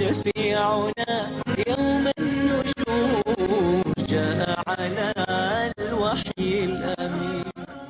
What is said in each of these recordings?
شفيعنا يوم النشور جاء على الوحي الأمين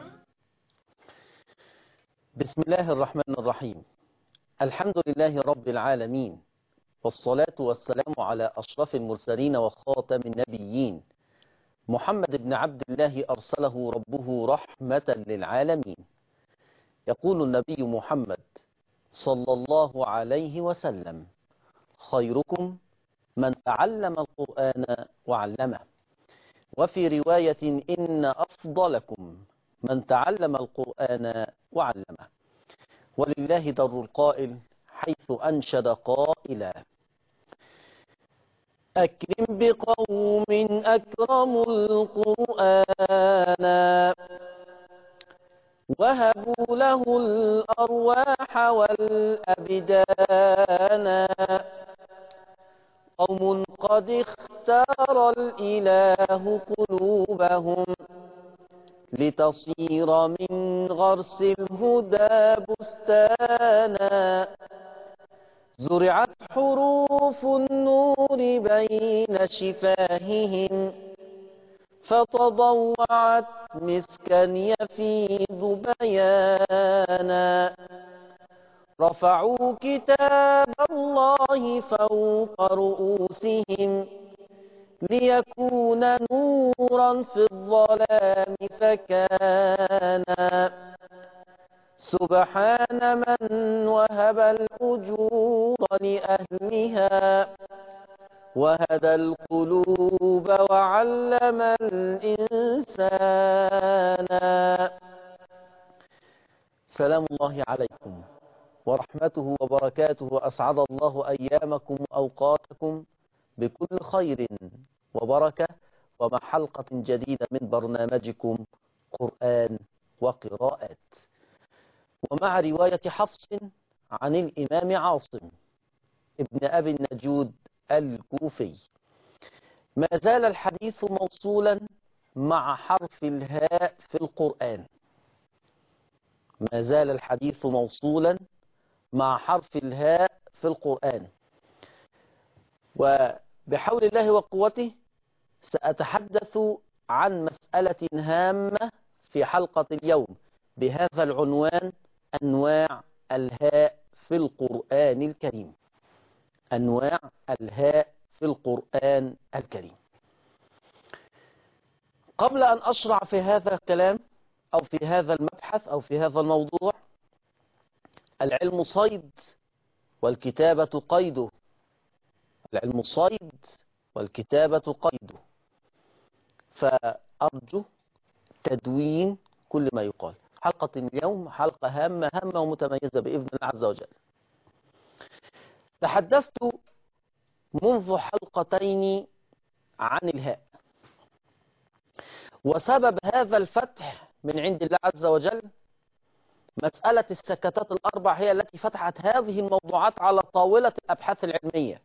بسم الله الرحمن الرحيم الحمد لله رب العالمين والصلاة والسلام على أشرف المرسلين وخاتم النبيين محمد بن عبد الله أرسله ربه رحمة للعالمين يقول النبي محمد صلى الله عليه وسلم خيركم من تعلم القرآن وعلمه وفي رواية إن أفضلكم من تعلم القرآن وعلمه ولله در القائل حيث أنشد قائلا أكرم بقوم أكرموا القرآن وهبوا له الأرواح والأبدان قوم قد اختار الإله قلوبهم لتصير من غرس الهدى بستانا زرعت حروف النور بين شفاههم فتضوعت مسكا يفيض بيانا رفعوا كتاب الله فوق رؤوسهم ليكون نورا في الظلام فكان سبحان من وهب الأجور لأهلها وهدى القلوب وعلم الإنسان سلام الله عليكم ورحمته وبركاته وأسعد الله أيامكم وأوقاتكم بكل خير وبركة ومع حلقة جديدة من برنامجكم قرآن وقراءات ومع رواية حفص عن الإمام عاصم ابن أبي النجود الكوفي ما زال الحديث موصولا مع حرف الهاء في القرآن ما زال الحديث موصولا مع حرف الهاء في القرآن وبحول الله وقوته سأتحدث عن مسألة هامة في حلقة اليوم بهذا العنوان أنواع الهاء في القرآن الكريم أنواع الهاء في القرآن الكريم قبل أن أشرع في هذا الكلام أو في هذا المبحث أو في هذا الموضوع العلم صيد والكتابة قيده العلم صيد والكتابة قيده فأرجو تدوين كل ما يقال حلقة اليوم حلقة هامة هامة ومتميزة بإذن الله عز وجل تحدثت منذ حلقتين عن الهاء وسبب هذا الفتح من عند الله عز وجل مسألة السكتات الأربع هي التي فتحت هذه الموضوعات على طاولة الأبحاث العلمية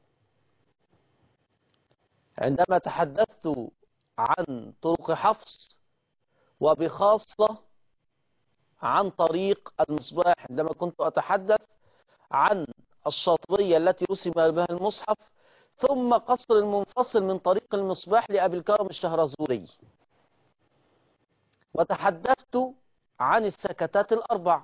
عندما تحدثت عن طرق حفص وبخاصة عن طريق المصباح عندما كنت أتحدث عن الشاطبية التي رسم بها المصحف ثم قصر المنفصل من طريق المصباح لأبي الكرم الشهرزوري وتحدثت عن السكتات الأربع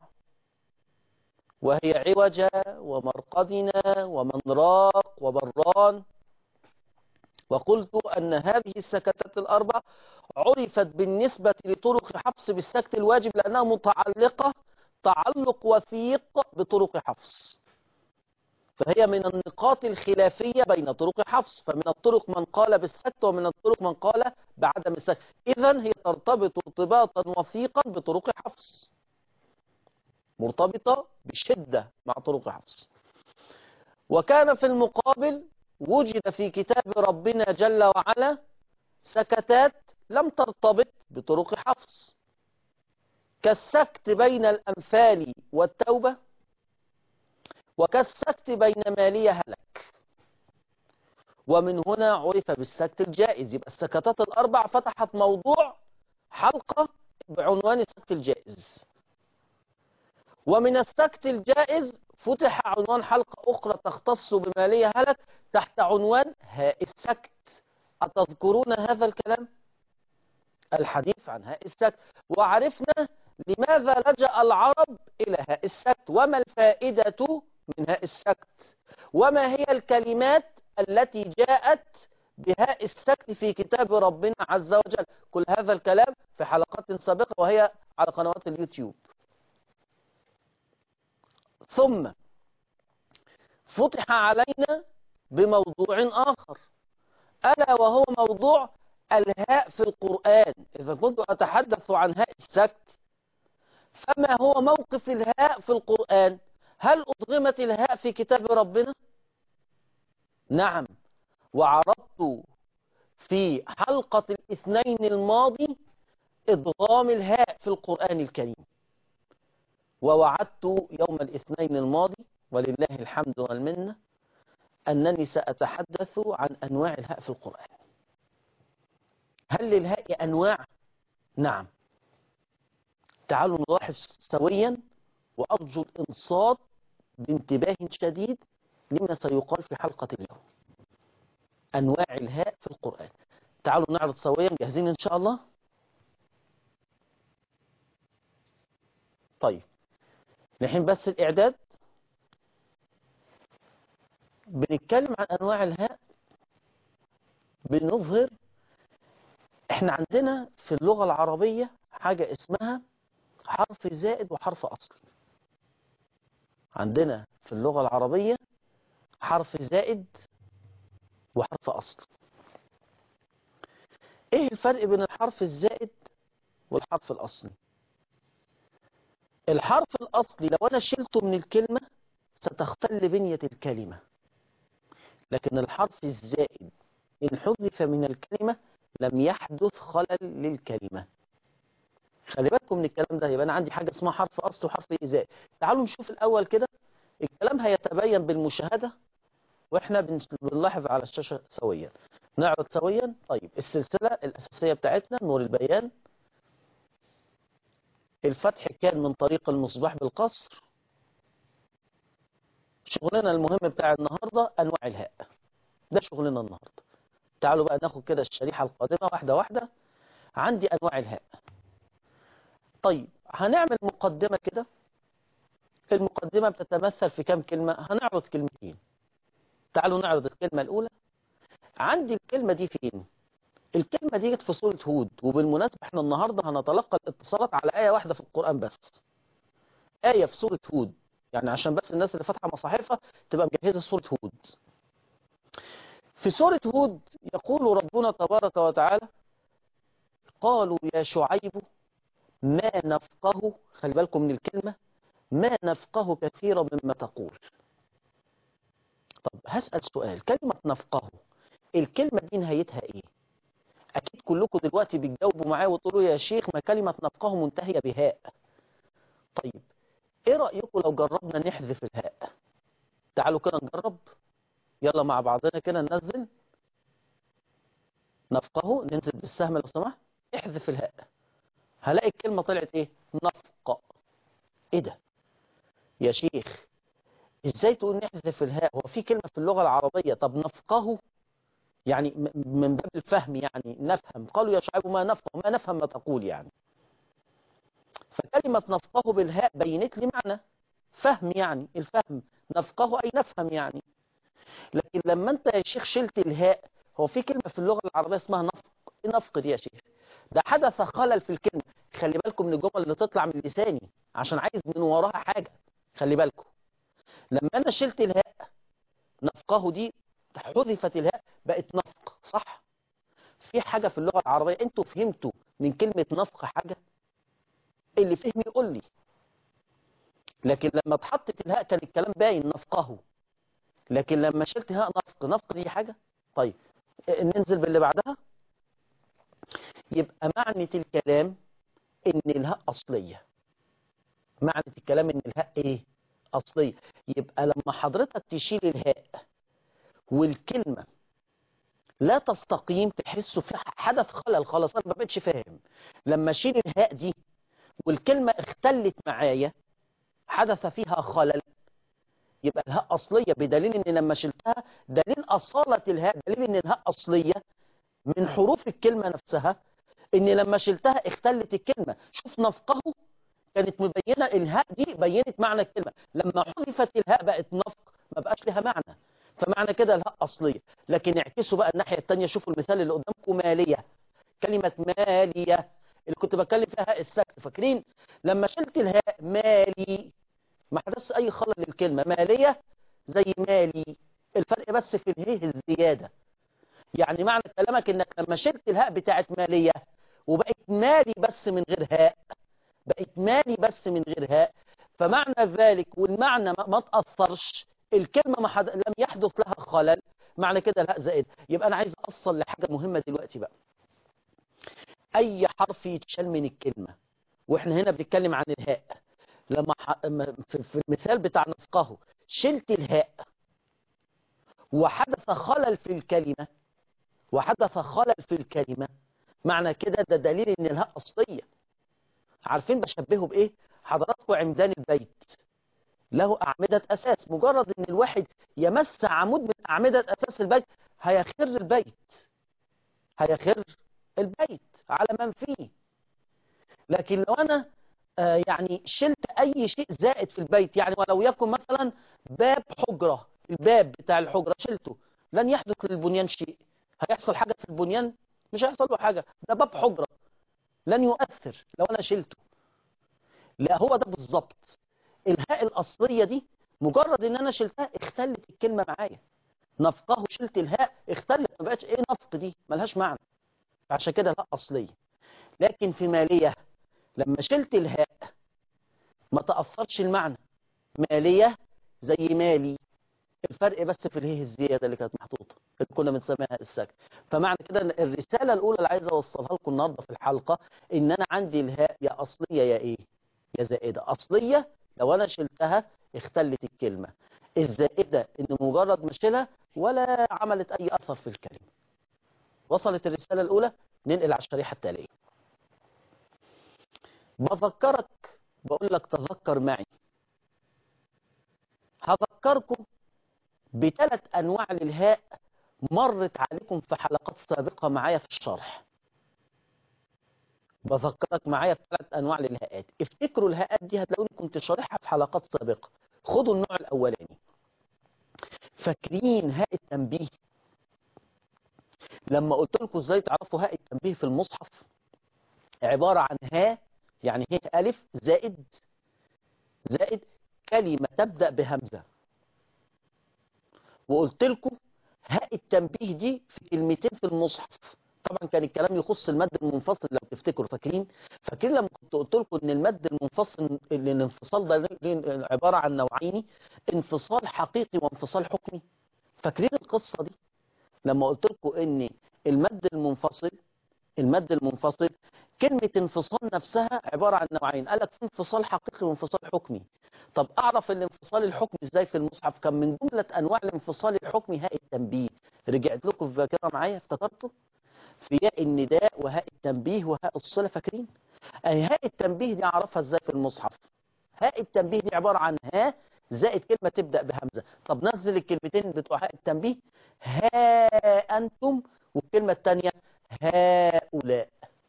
وهي عوجة ومرقدنا ومنراق وبران وقلت أن هذه السكتات الأربع عرفت بالنسبة لطرق حفص بالسكت الواجب لأنها متعلقة تعلق وثيق بطرق حفص فهي من النقاط الخلافية بين طرق حفص فمن الطرق من قال بالسكت ومن الطرق من قال بعدم السكت إذا هي ترتبط ارتباطا وثيقا بطرق حفص مرتبطة بشدة مع طرق حفص وكان في المقابل وجد في كتاب ربنا جل وعلا سكتات لم ترتبط بطرق حفص كالسكت بين الأنفال والتوبة وكالسكت بين مالية هلك ومن هنا عرف بالسكت الجائز يبقى السكتات الأربع فتحت موضوع حلقة بعنوان السكت الجائز ومن السكت الجائز فتح عنوان حلقة أخرى تختص بما لي هلك تحت عنوان هاء السكت أتذكرون هذا الكلام؟ الحديث عن هاء السكت وعرفنا لماذا لجأ العرب إلى هاء السكت وما الفائدة من هاء السكت وما هي الكلمات التي جاءت بهاء السكت في كتاب ربنا عز وجل كل هذا الكلام في حلقات سابقة وهي على قنوات اليوتيوب ثم فتح علينا بموضوع آخر ألا وهو موضوع الهاء في القرآن إذا كنت أتحدث عن هاء السكت فما هو موقف الهاء في القرآن هل أضغمت الهاء في كتاب ربنا نعم وعرضت في حلقة الاثنين الماضي إضغام الهاء في القرآن الكريم ووعدت يوم الاثنين الماضي ولله الحمد والمنة أنني سأتحدث عن أنواع الهاء في القرآن هل للهاء أنواع؟ نعم تعالوا نلاحظ سويا وأرجو الإنصات بانتباه شديد لما سيقال في حلقة اليوم أنواع الهاء في القرآن تعالوا نعرض سويا جاهزين إن شاء الله طيب نحين بس الإعداد بنتكلم عن أنواع الهاء بنظهر احنا عندنا في اللغة العربية حاجة اسمها حرف زائد وحرف أصل عندنا في اللغة العربية حرف زائد وحرف أصل ايه الفرق بين الحرف الزائد والحرف الأصلي الحرف الأصلي لو أنا شلته من الكلمة ستختل بنية الكلمة لكن الحرف الزائد إن حذف من الكلمة لم يحدث خلل للكلمة خلي بالكم من الكلام ده يبقى أنا عندي حاجة اسمها حرف أصل وحرف زائد تعالوا نشوف الأول كده الكلام هيتبين بالمشاهدة وإحنا بنلاحظ على الشاشة سويا نعرض سويا طيب السلسلة الأساسية بتاعتنا نور البيان الفتح كان من طريق المصباح بالقصر شغلنا المهم بتاع النهاردة أنواع الهاء ده شغلنا النهاردة تعالوا بقى ناخد كده الشريحة القادمة واحدة واحدة عندي أنواع الهاء طيب هنعمل مقدمة كده المقدمة بتتمثل في كام كلمة هنعرض كلمتين تعالوا نعرض الكلمة الأولى عندي الكلمة دي فين الكلمة دي جت في سورة هود وبالمناسبة احنا النهاردة هنتلقى الاتصالات على آية واحدة في القرآن بس آية في سورة هود يعني عشان بس الناس اللي فاتحة مصاحفها تبقى مجهزة سورة هود في سورة هود يقول ربنا تبارك وتعالى قالوا يا شعيب ما نفقه خلي بالكم من الكلمة ما نفقه كثيرا مما تقول طب هسأل سؤال كلمة نفقه الكلمة دي نهايتها ايه اكيد كلكم دلوقتي بتجاوبوا معايا وتقولوا يا شيخ ما كلمة نفقه منتهية بهاء طيب ايه رأيكم لو جربنا نحذف الهاء تعالوا كده نجرب يلا مع بعضنا كده ننزل نفقه ننزل بالسهم لو سمحت احذف الهاء هلاقي الكلمة طلعت ايه نفق ايه ده يا شيخ ازاي تقول نحذف الهاء هو في كلمة في اللغة العربية طب نفقه يعني من باب الفهم يعني نفهم قالوا يا شعيب ما نفقه ما نفهم ما تقول يعني فكلمة نفقه بالهاء بينت لي معنى فهم يعني الفهم نفقه أي نفهم يعني لكن لما أنت يا شيخ شلت الهاء هو في كلمة في اللغة العربية اسمها نفق إيه نفق دي يا شيخ ده حدث خلل في الكلمة خلي بالكم من الجمل اللي تطلع من لساني عشان عايز من وراها حاجة خلي بالكم لما أنا شلت الهاء نفقه دي حذفت الهاء بقت نفق صح في حاجة في اللغة العربية انتوا فهمتوا من كلمة نفق حاجة اللي فهم يقول لي لكن لما اتحطت الهاء كان الكلام باين نفقه لكن لما شلت هاء نفق نفق دي حاجة طيب ننزل باللي بعدها يبقى معنى الكلام ان الهاء اصلية معنى الكلام ان الهاء ايه اصلية يبقى لما حضرتك تشيل الهاء والكلمة لا تستقيم تحسوا في حدث خلل خلاص انا ما بقتش فاهم لما اشيل الهاء دي والكلمة اختلت معايا حدث فيها خلل يبقى الهاء أصلية بدليل إن لما شلتها دليل أصالة الهاء دليل إن الهاء أصلية من حروف الكلمة نفسها إن لما شلتها اختلت الكلمة شوف نفقه كانت مبينة الهاء دي بينت معنى الكلمة لما حذفت الهاء بقت نفق ما بقاش لها معنى فمعنى كده الهاء أصلية لكن اعكسوا بقى الناحية التانية شوفوا المثال اللي قدامكم مالية كلمة مالية اللي كنت بتكلم فيها هاء السكت فاكرين لما شلت الهاء مالي ما حدث أي خلل للكلمة مالية زي مالي الفرق بس في الهيه الزيادة يعني معنى كلامك انك لما شلت الهاء بتاعت مالية وبقت مالي بس من غير هاء بقت مالي بس من غير هاء فمعنى ذلك والمعنى ما, ما تأثرش الكلمة ما حد... لم يحدث لها خلل معنى كده الهاء زائد يبقى أنا عايز أصل لحاجة مهمة دلوقتي بقى أي حرف يتشال من الكلمة وإحنا هنا بنتكلم عن الهاء لما ح... في المثال بتاع نفقه شلت الهاء وحدث خلل في الكلمة وحدث خلل في الكلمة معنى كده ده دليل ان الهاء أصلية عارفين بشبهه بإيه حضراتكم عمدان البيت له أعمدة أساس مجرد ان الواحد يمس عمود من أعمدة أساس البيت هيخر البيت هيخر البيت على من فيه لكن لو أنا آه يعني شلت أي شيء زائد في البيت يعني ولو يكن مثلا باب حجرة الباب بتاع الحجرة شلته لن يحدث للبنيان شيء هيحصل حاجة في البنيان مش هيحصل له حاجة ده باب حجرة لن يؤثر لو أنا شلته لا هو ده بالظبط الهاء الأصلية دي مجرد ان انا شلتها اختلت الكلمة معايا نفقه شلت الهاء اختلت ما بقتش ايه نفق دي ملهاش معنى عشان كده الهاء أصلية لكن في مالية لما شلت الهاء ما تأثرش المعنى مالية زي مالي الفرق بس في الهيه الزيادة اللي كانت محطوطة اللي كنا بنسميها السكن فمعنى كده الرسالة الأولى اللي عايز أوصلها لكم النهاردة في الحلقة إن أنا عندي الهاء يا أصلية يا إيه يا زائدة أصلية لو أنا شلتها اختلت الكلمة الزائدة إن مجرد ما شيلها ولا عملت أي أثر في الكلمة وصلت الرسالة الأولى ننقل على الشريحة التالية بفكرك بقول لك تذكر معي هذكركم بثلاث أنواع للهاء مرت عليكم في حلقات سابقة معايا في الشرح بذكرك معايا بثلاث أنواع للهاءات افتكروا الهاءات دي هتلاقوني كنت شارحها في حلقات سابقة خدوا النوع الأولاني فاكرين هاء التنبيه لما قلت لكم ازاي تعرفوا هاء التنبيه في المصحف عبارة عن هاء يعني هي ألف زائد زائد كلمة تبدأ بهمزة وقلت لكم هاء التنبيه دي في كلمتين في المصحف طبعا كان الكلام يخص المد المنفصل لو تفتكروا فاكرين فاكرين لما كنت قلت لكم ان المد المنفصل الانفصال ده عبارة عن نوعين انفصال حقيقي وانفصال حكمي فاكرين القصة دي لما قلت لكم ان المد المنفصل المد المنفصل كلمة انفصال نفسها عبارة عن نوعين قال لك في انفصال حقيقي وانفصال حكمي طب أعرف الانفصال الحكمي ازاي في المصحف كان من جملة أنواع الانفصال الحكمي هاء التنبيه رجعت لكم في الذاكرة معايا افتكرتوا في ياء النداء وهاء التنبيه وهاء الصلة فاكرين أي هاء التنبيه دي أعرفها ازاي في المصحف هاء التنبيه دي عبارة عن ها زائد كلمة تبدأ بهمزة طب نزل الكلمتين بتوع هاء التنبيه ها أنتم والكلمة الثانية هؤلاء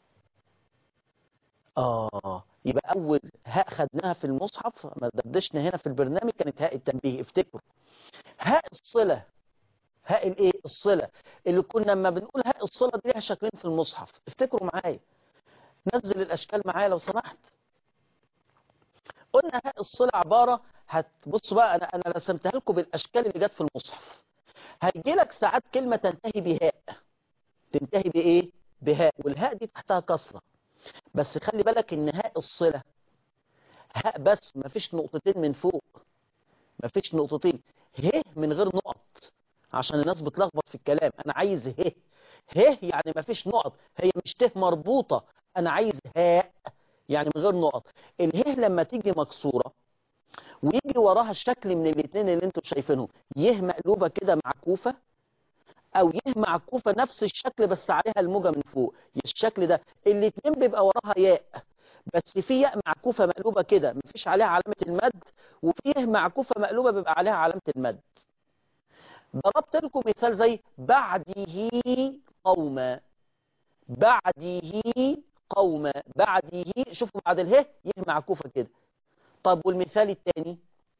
آه يبقى أول هاء خدناها في المصحف ما دردشنا هنا في البرنامج كانت هاء التنبيه افتكروا هاء الصلة هاء الايه الصلة اللي كنا لما بنقول هاء الصلة دي ليها شكلين في المصحف افتكروا معايا نزل الأشكال معايا لو سمحت قلنا هاء الصلة عبارة هتبصوا بقى أنا أنا رسمتها لكم بالأشكال اللي جت في المصحف هيجي لك ساعات كلمة تنتهي بهاء تنتهي بإيه بهاء والهاء دي تحتها كسرة بس خلي بالك ان هاء الصلة هاء بس مفيش نقطتين من فوق مفيش نقطتين ه من غير نقط عشان الناس بتلخبط في الكلام انا عايز ه ه يعني مفيش نقط هي مش ته مربوطة انا عايز هاء يعني من غير نقط اله لما تيجي مكسورة ويجي وراها الشكل من الاثنين اللي انتوا شايفينهم يه مقلوبة كده معكوفة او يه معكوفة نفس الشكل بس عليها الموجة من فوق الشكل ده الاتنين بيبقى وراها ياء بس في ياء معكوفة مقلوبة كده مفيش عليها علامة المد وفي ياء معكوفة مقلوبة بيبقى عليها علامة المد ضربت لكم مثال زي بعده قوما بعده قوما بعده شوفوا بعد اله يه معكوفة كده طب والمثال الثاني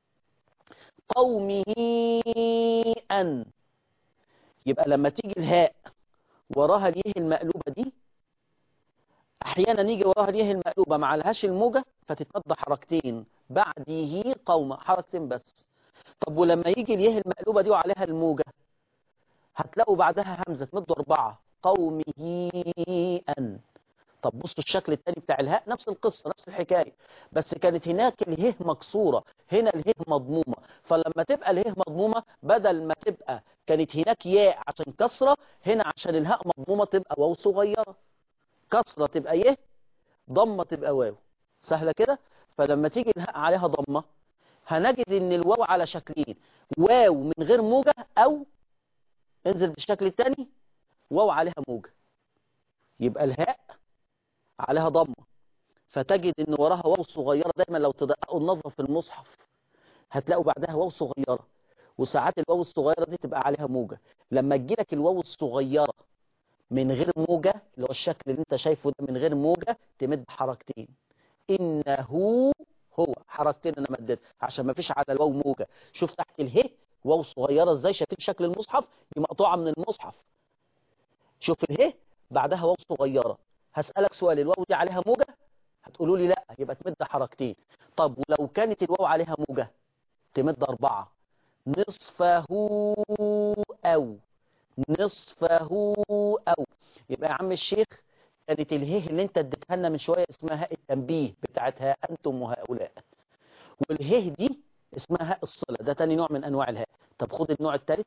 قومه أن يبقى لما تيجي الهاء وراها اليه المقلوبة دي أحيانا يجي وراها اليه المقلوبة مع لهاش الموجة فتتمد حركتين بعده قوما حركتين بس طب ولما يجي اليه المقلوبة دي وعليها الموجة هتلاقوا بعدها همزة تمد أربعة قومه أن طب بصوا الشكل الثاني بتاع الهاء نفس القصة نفس الحكاية بس كانت هناك اله مكسورة هنا اله مضمومة فلما تبقى اله مضمومة بدل ما تبقى كانت هناك ياء عشان كسرة هنا عشان الهاء مضمومة تبقى واو صغيرة كسرة تبقى يه ضمة تبقى واو سهلة كده فلما تيجي الهاء عليها ضمة هنجد ان الواو على شكلين واو من غير موجة او انزل بالشكل الثاني واو عليها موجة يبقى الهاء عليها ضمة فتجد ان وراها واو صغيرة دايما لو تدققوا النظر في المصحف هتلاقوا بعدها واو صغيرة وساعات الواو الصغيرة دي تبقى عليها موجة لما تجيلك الواو الصغيرة من غير موجة اللي هو الشكل اللي انت شايفه ده من غير موجة تمد حركتين انه هو حركتين انا مديت عشان ما فيش على الواو موجة شوف تحت اله واو صغيرة ازاي شايفين شكل المصحف دي مقطوعة من المصحف شوف اله بعدها واو صغيرة هسألك سؤال الواو دي عليها موجة هتقولوا لي لا يبقى تمد حركتين طب ولو كانت الواو عليها موجة تمد أربعة نصفه أو نصفه أو يبقى يا عم الشيخ كانت الهيه اللي انت اديتها لنا من شوية اسمها هاء التنبيه بتاعتها أنتم وهؤلاء والهيه دي اسمها هاء الصلة ده تاني نوع من أنواع الهاء طب خد النوع الثالث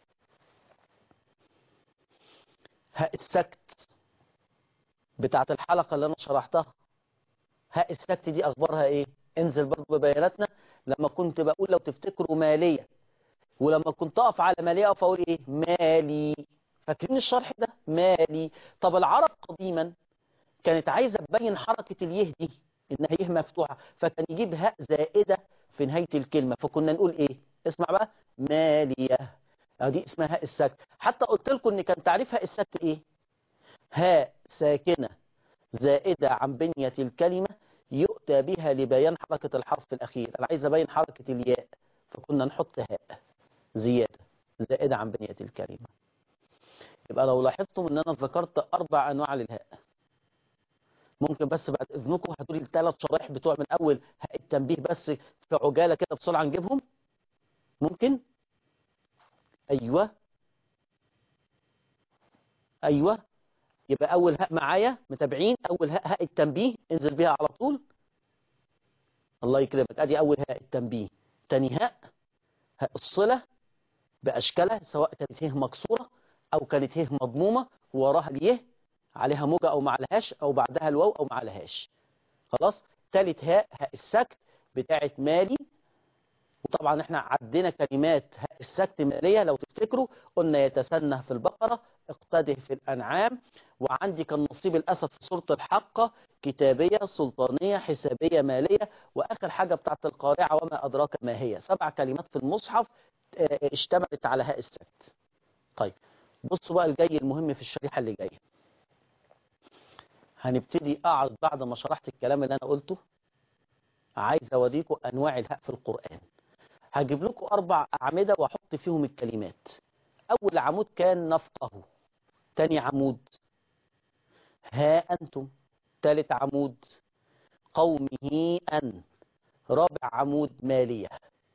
هاء السكت بتاعت الحلقة اللي أنا شرحتها هاء السكت دي أخبارها إيه انزل برضه ببياناتنا لما كنت بقول لو تفتكروا مالية ولما كنت أقف على مالية أقف أقول إيه مالي فاكرين الشرح ده مالي طب العرب قديما كانت عايزة تبين حركة اليه دي إنها يه مفتوحة فكان يجيب هاء زائدة في نهاية الكلمة فكنا نقول إيه اسمع بقى مالية دي اسمها هاء السكت حتى قلت لكم إن كان تعريف هاء السكت إيه هاء ساكنة زائدة عن بنية الكلمة يؤتى بها لبيان حركة الحرف الأخير أنا عايز أبين حركة الياء فكنا نحط هاء زيادة زائدة عن بنية الكلمة يبقى لو لاحظتم أن أنا ذكرت أربع أنواع للهاء ممكن بس بعد إذنكم هتقولي الثلاث شرايح بتوع من أول هاء التنبيه بس في عجالة كده بسرعة نجيبهم ممكن أيوة أيوة يبقى أول هاء معايا متابعين أول هاء هاء التنبيه انزل بيها على طول الله يكرمك أدي أول هاء التنبيه تاني هاء هاء الصلة بأشكالها سواء كانت هيه مكسورة أو كانت هيه مضمومة وراها اليه عليها موجة أو معلهاش أو بعدها الواو أو معلهاش خلاص تالت هاء هاء السكت بتاعت مالي وطبعا احنا عدينا كلمات هاء السكت مالية لو تفتكروا قلنا يتسنه في البقرة اقتده في الأنعام وعندي كان نصيب الأسد في سورة الحقة كتابية سلطانية حسابية مالية وآخر حاجة بتاعت القارعة وما أدراك ما هي سبع كلمات في المصحف اشتملت على هاء السكت طيب بصوا بقى الجاي المهم في الشريحة اللي جاية هنبتدي أقعد بعد ما شرحت الكلام اللي أنا قلته عايز أوريكم أنواع الهاء في القرآن هجيب لكم أربع أعمدة وأحط فيهم الكلمات أول عمود كان نفقه تاني عمود ها أنتم تالت عمود قومه أن رابع عمود مالية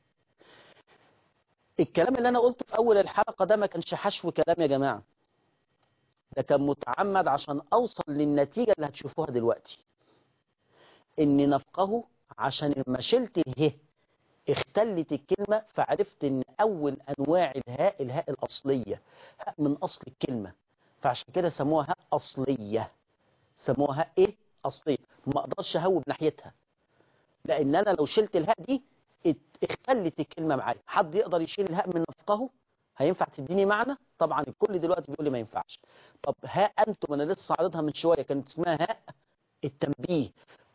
الكلام اللي أنا قلته في أول الحلقة ده ما كانش حشو كلام يا جماعة ده كان متعمد عشان أوصل للنتيجة اللي هتشوفوها دلوقتي إن نفقه عشان لما شلت اله اختلت الكلمة فعرفت ان اول انواع الهاء الهاء الاصلية هاء من اصل الكلمة فعشان كده سموها هاء اصلية سموها هاء ايه اصلية ما اقدرش اهوب ناحيتها لان انا لو شلت الهاء دي اختلت الكلمة معايا حد يقدر يشيل الهاء من نفقه هينفع تديني معنى طبعا الكل دلوقتي بيقول لي ما ينفعش طب هاء انتم انا لسه عارضها من شوية كانت اسمها هاء التنبيه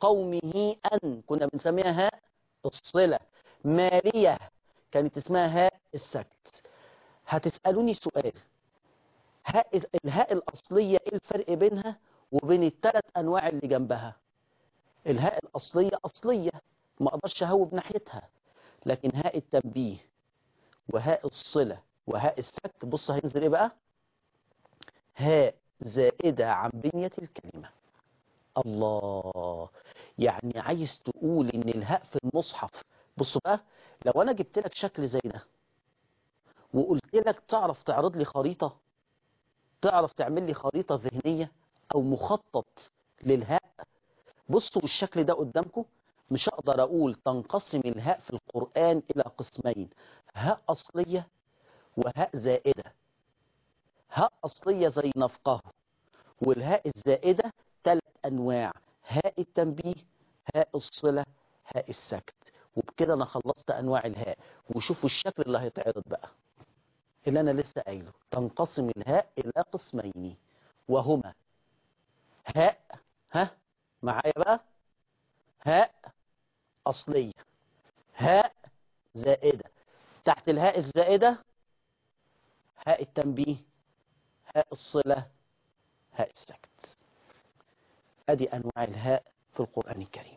قومه أن كنا بنسميها هاء الصلة مارية كانت اسمها هاء السكت هتسألوني سؤال هاء الهاء الأصلية إيه الفرق بينها وبين الثلاث أنواع اللي جنبها الهاء الأصلية أصلية ما أقدرش أهوب ناحيتها لكن هاء التنبيه وهاء الصلة وهاء السكت بص هينزل إيه بقى هاء زائدة عن بنية الكلمة الله يعني عايز تقول ان الهاء في المصحف بص بقى لو انا جبت لك شكل زي ده وقلت لك تعرف تعرض لي خريطة تعرف تعمل لي خريطة ذهنية او مخطط للهاء بصوا الشكل ده قدامكم مش هقدر اقول تنقسم الهاء في القرآن الى قسمين هاء اصلية وهاء زائدة هاء اصلية زي نفقه والهاء الزائدة ثلاث أنواع هاء التنبيه هاء الصلة هاء السكت وبكده أنا خلصت أنواع الهاء وشوفوا الشكل اللي هيتعرض بقى اللي أنا لسه قايله تنقسم الهاء إلى قسمين وهما هاء ها معايا بقى هاء أصلية هاء زائدة تحت الهاء الزائدة هاء التنبيه هاء الصلة هاء السكت ادي انواع الهاء في القرآن الكريم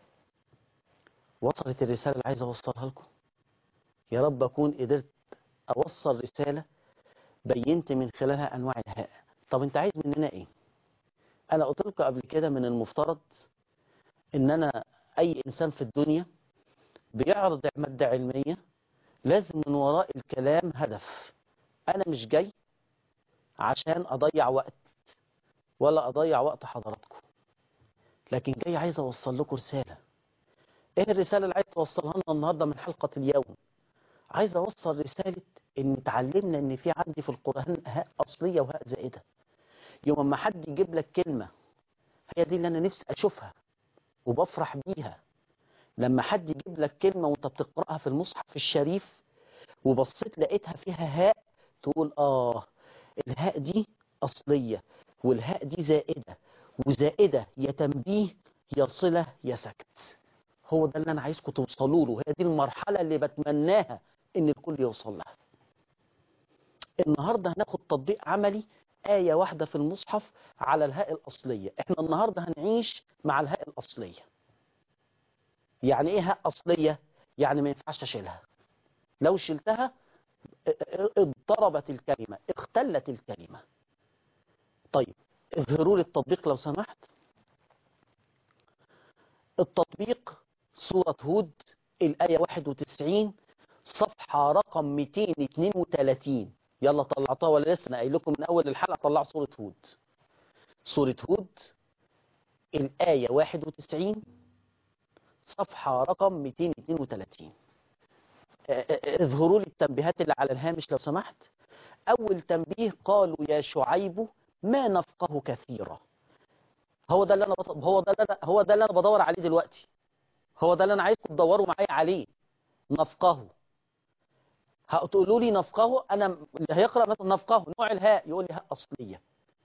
وصلت الرسالة اللي عايز اوصلها لكم يا رب اكون قدرت اوصل رسالة بينت من خلالها انواع الهاء طب انت عايز مننا ايه انا قلت لكم قبل كده من المفترض ان انا اي انسان في الدنيا بيعرض مادة علمية لازم من وراء الكلام هدف انا مش جاي عشان اضيع وقت ولا اضيع وقت حضراتكم لكن جاي عايز اوصل لكم رسالة ايه الرسالة اللي عايز توصلها لنا النهاردة من حلقة اليوم عايز اوصل رسالة ان اتعلمنا ان في عندي في القرآن هاء اصلية وهاء زائدة يوم ما حد يجيب لك كلمة هي دي اللي انا نفسي اشوفها وبفرح بيها لما حد يجيب لك كلمة وانت بتقرأها في المصحف الشريف وبصيت لقيتها فيها هاء تقول اه الهاء دي أصلية والهاء دي زائدة وزائدة يا تنبيه يا صلة يا سكت هو ده اللي أنا عايزكم توصلوا له هي دي المرحلة اللي بتمناها إن الكل يوصل لها النهاردة هناخد تطبيق عملي آية واحدة في المصحف على الهاء الأصلية احنا النهاردة هنعيش مع الهاء الأصلية يعني ايه هاء أصلية يعني ما ينفعش أشيلها لو شلتها اضطربت الكلمة اختلت الكلمة طيب اظهروا لي التطبيق لو سمحت التطبيق سورة هود الآية 91 صفحة رقم 232 يلا طلعتها ولا لسه انا قايل لكم من اول الحلقة طلع سورة هود سورة هود الآية 91 صفحة رقم 232 اظهروا لي التنبيهات اللي على الهامش لو سمحت أول تنبيه قالوا يا شعيب ما نفقه كثيرا هو ده اللي انا بط... هو ده اللي أنا... هو ده اللي انا بدور عليه دلوقتي هو ده اللي انا عايزكم تدوروا معايا عليه نفقه هتقولوا لي نفقه انا اللي هيقرا مثلا نفقه نوع الهاء يقول لي هاء اصليه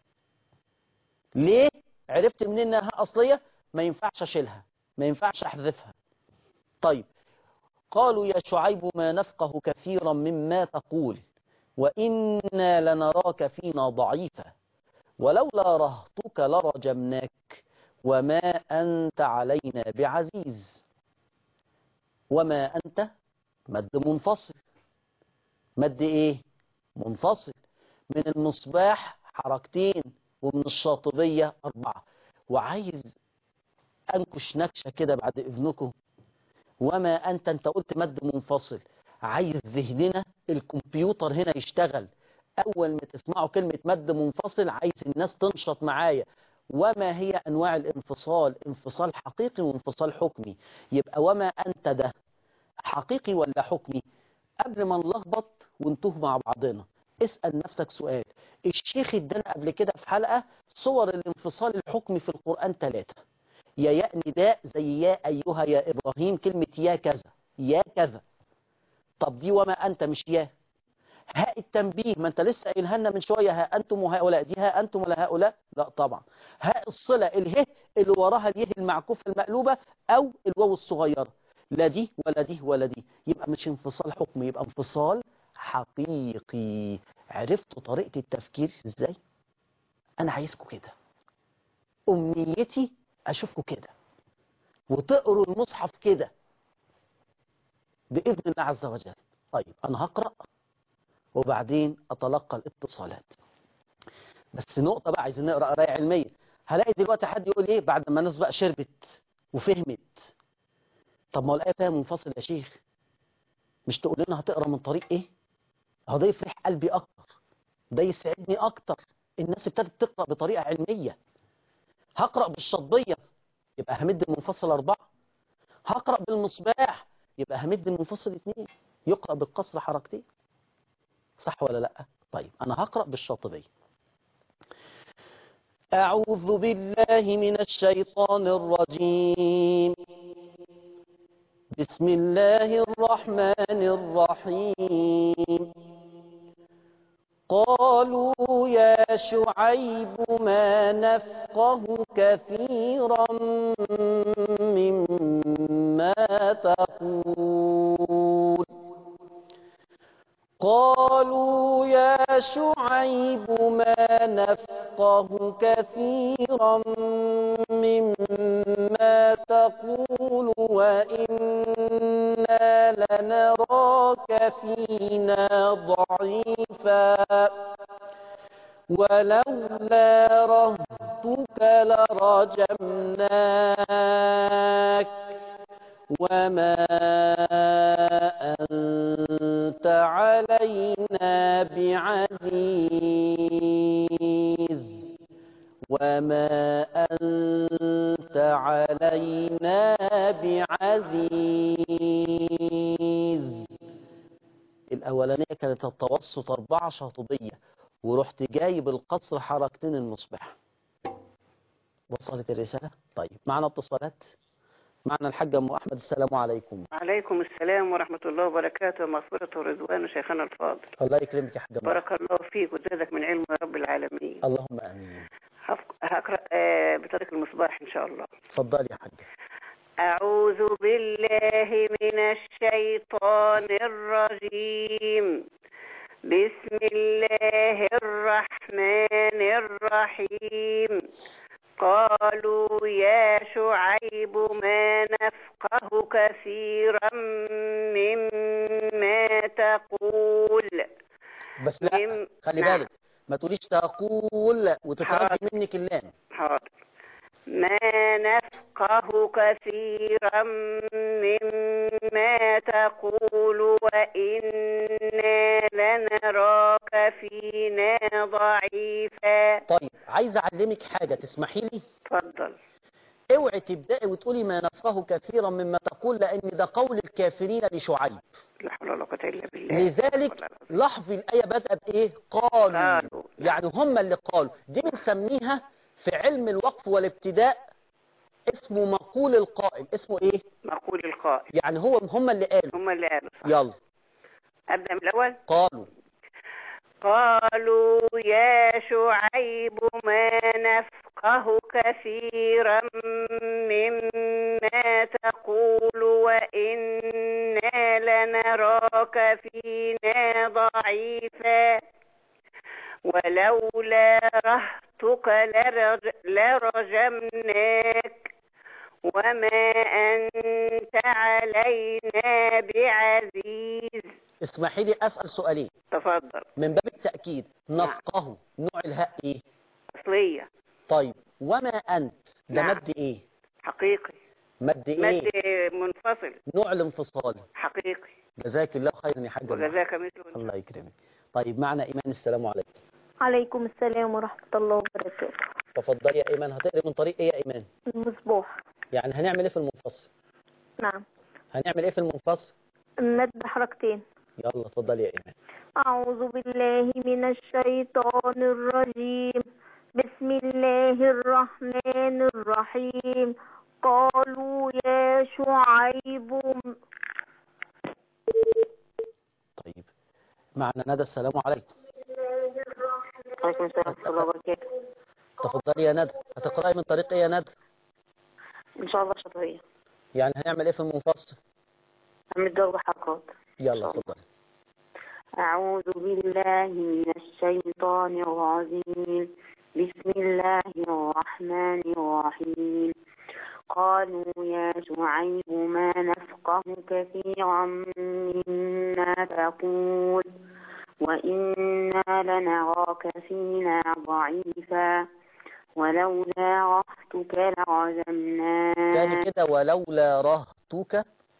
ليه عرفت منين انها هاء اصليه ما ينفعش اشيلها ما ينفعش احذفها طيب قالوا يا شعيب ما نفقه كثيرا مما تقول وإنا لنراك فينا ضعيفا ولولا رهطك لرجمناك وما أنت علينا بعزيز وما أنت مد منفصل مد إيه منفصل من المصباح حركتين ومن الشاطبية أربعة وعايز أنكش نكشة كده بعد إذنكم وما أنت أنت قلت مد منفصل عايز ذهننا الكمبيوتر هنا يشتغل أول ما تسمعوا كلمة مد منفصل عايز الناس تنشط معايا وما هي أنواع الانفصال انفصال حقيقي وانفصال حكمي يبقى وما أنت ده حقيقي ولا حكمي قبل ما نلخبط ونتوه مع بعضنا اسأل نفسك سؤال الشيخ ادانا قبل كده في حلقة صور الانفصال الحكمي في القرآن ثلاثة يا ياء نداء زي يا أيها يا إبراهيم كلمة يا كذا يا كذا طب دي وما أنت مش يا هاء التنبيه ما انت لسه قايلها لنا من شويه ها انتم وهؤلاء دي ها انتم ولا هؤلاء لا طبعا هاء الصله اله اللي وراها اليه المعكوفه المقلوبه او الواو الصغيره لا دي ولا دي ولا دي يبقى مش انفصال حكمي يبقى انفصال حقيقي عرفتوا طريقه التفكير ازاي انا عايزكم كده امنيتي اشوفكم كده وتقروا المصحف كده باذن الله عز وجل طيب انا هقرا وبعدين اتلقى الاتصالات بس نقطه بقى عايزين نقرا قرايه علميه هلاقي دلوقتي حد يقول ايه بعد ما الناس بقى شربت وفهمت طب ما هو الايه فيها منفصل يا شيخ مش تقول لنا هتقرا من طريق ايه هو ده يفرح قلبي اكتر ده يسعدني اكتر الناس ابتدت تقرا بطريقه علميه هقرا بالشطبيه يبقى همد المنفصل اربعه هقرا بالمصباح يبقى همد المنفصل اثنين يقرا بالقصر حركتين صح ولا لا طيب انا هقرا بالشاطبيه اعوذ بالله من الشيطان الرجيم بسم الله الرحمن الرحيم قالوا يا شعيب ما نفقه كثيرا مما تقول قالوا يا شعيب ما نفقه كثيرا مما تقول وإنا لنراك فينا ضعيفا ولولا رهتك لرجمناك وما أنت علينا بعزيز وما أنت علينا بعزيز الأولانية كانت التوسط أربعة شاطبية ورحت جايب القصر حركتين المصباح وصلت الرسالة طيب معنا اتصالات معنا الحاج أم أحمد السلام عليكم عليكم السلام ورحمة الله وبركاته مغفرة ورضوان شيخنا الفاضل الله يكرمك يا حاج أم بارك الله فيك وزادك من علم يا رب العالمين اللهم آمين هف- هقرأ آه، بطريق المصباح إن شاء الله اتفضلي يا حاج أعوذ بالله من الشيطان الرجيم بسم الله الرحمن الرحيم قالوا يا شعيب ما نفقه كثيرا مما تقول بس لا مم- خلي نعم. بالك ما تقوليش تقول وتتردد حاضر. منك اللام حاضر ما نفقه كثيرا مما تقول وإنا لنراك فينا ضعيفا طيب عايز أعلمك حاجة تسمحي لي تفضل اوعي تبدأي وتقولي ما نفقه كثيرا مما تقول لأن ده قول الكافرين لشعيب لا حول ولا قوة إلا بالله لذلك لاحظي الآية بدأت بإيه قالوا قالوا. يعني هم اللي قالوا دي بنسميها في علم الوقف والابتداء اسمه مقول القائل اسمه إيه مقول القائل يعني هو هم اللي قالوا هم اللي قالوا صح. يلا أبدأ من الأول قالوا قالوا يا شعيب ما نفقه كثيرا مما تقول وإنا لنراك فينا ضعيفا ولولا رهتك لرج لرجمناك وما أنت علينا بعزيز اسمحي لي أسأل سؤالين تفضل من باب التأكيد نفقه نوع الهاء إيه أصلية طيب وما أنت ده نعم. مد إيه حقيقي مد إيه مد منفصل نوع الانفصال حقيقي جزاك الله خيرا يا حاج الله. وجزاك مثله الله يكرمك طيب معنا إيمان السلام عليكم عليكم السلام ورحمة الله وبركاته تفضلي يا إيمان هتقري من طريق إيه يا إيمان المصباح يعني هنعمل إيه في المنفصل نعم هنعمل إيه في المنفصل مد حركتين يلا اتفضلي يا إيمان أعوذ بالله من الشيطان الرجيم بسم الله الرحمن الرحيم قالوا يا شعيب طيب معنا ندى السلام عليكم عليكم السلام ورحمة الله وبركاته تفضلي يا ندى هتقرأي من طريق ايه يا ندى إن شاء الله شاطرية يعني هنعمل ايه في المنفصل أعمل ضرب حلقات يلا اتفضلي أعوذ بالله من الشيطان الرجيم بسم الله الرحمن الرحيم قالوا يا شعيب ما نفقه كثيرا مما تقول وإنا لنراك فينا ضعيفا ولولا رهتك تاني لرجمناك كده ولولا رهتك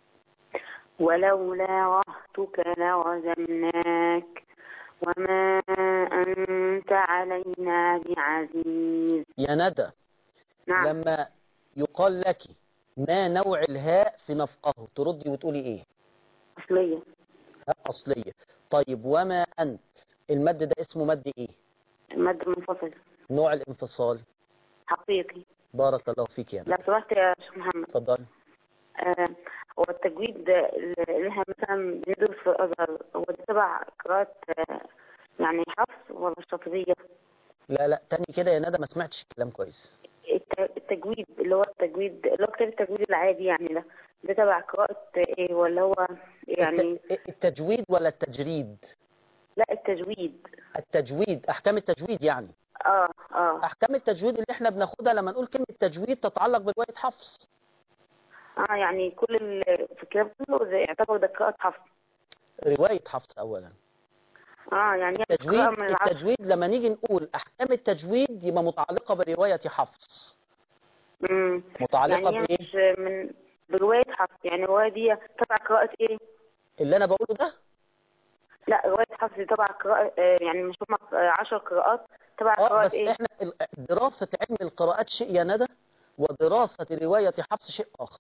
ولولا رهتك لرجمناك وما أنت علينا بعزيز يا ندى نعم لما يقال لك ما نوع الهاء في نفقه تردي وتقولي ايه أصلية هاء أصلية طيب وما أنت المد ده اسمه مد ايه مد منفصل نوع الانفصال حقيقي بارك الله فيك يا ندى لو سمحت يا شيخ محمد اتفضلي آه هو التجويد اللي احنا مثلا بندرس في الأزهر هو ده تبع قراءة آه، يعني حفص ولا الشاطبية لا لا تاني كده يا ندى ما سمعتش الكلام كويس الت- التجويد اللي هو التجويد اللي هو كتاب التجويد العادي يعني ده ده تبع قراءة ايه ولا هو يعني الت- التجويد ولا التجريد لا التجويد التجويد احكام التجويد يعني اه اه احكام التجويد اللي احنا بناخدها لما نقول كلمه تجويد تتعلق بروايه حفص اه يعني كل ال- في الكتاب كله زي يعتبر ده قراءة حفص روايه حفص اولا اه يعني هي التجويد قراءة من العشر التجويد لما نيجي نقول احكام التجويد يبقى متعلقه بروايه حفص امم متعلقه يعني هي بايه مش من برواية حفص يعني الرواية دي تبع قراءة ايه؟ اللي انا بقوله ده لا رواية حفص دي تبع قراءة آه، يعني مش هم عشر قراءات تبع اه قراءة بس ايه؟ احنا ال- دراسه علم القراءات شيء يا ندى ودراسه روايه حفص شيء اخر